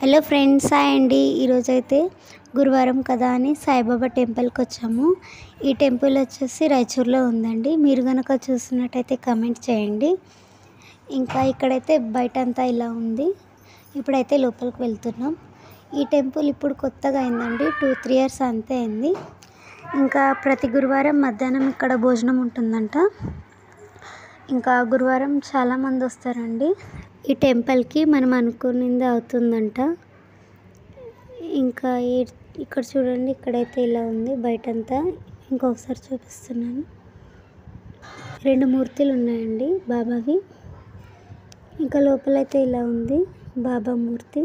hello friends hi అండి ఈరోజైతే గురువారం కదా అని సాయిబాబా టెంపుల్కి వచ్చాము ఈ టెంపుల్ వచ్చేసి రాయచూర్లో ఉందండి మీరు కనుక చూస్తున్నట్టయితే కమెంట్ చేయండి ఇంకా ఇక్కడైతే బయట అంతా ఇలా ఉంది ఇప్పుడైతే లోపలికి వెళ్తున్నాం ఈ టెంపుల్ ఇప్పుడు కొత్తగా అయిందండి టూ త్రీ ఇయర్స్ అంతే అయింది ఇంకా ప్రతి గురువారం మధ్యాహ్నం ఇక్కడ భోజనం ఉంటుందంట ఇంకా గురువారం చాలామంది వస్తారండి ఈ టెంపుల్కి మనం అనుకున్నది అవుతుందంట ఇంకా ఈ- ఇక్కడ చూడండి ఇక్కడైతే ఇలా ఉంది బయటంతా ఇంకొకసారి చూపిస్తున్నాను రెండు మూర్తులు ఉన్నాయండి బాబావి ఇంకా లోపలైతే ఇలా ఉంది బాబా మూర్తి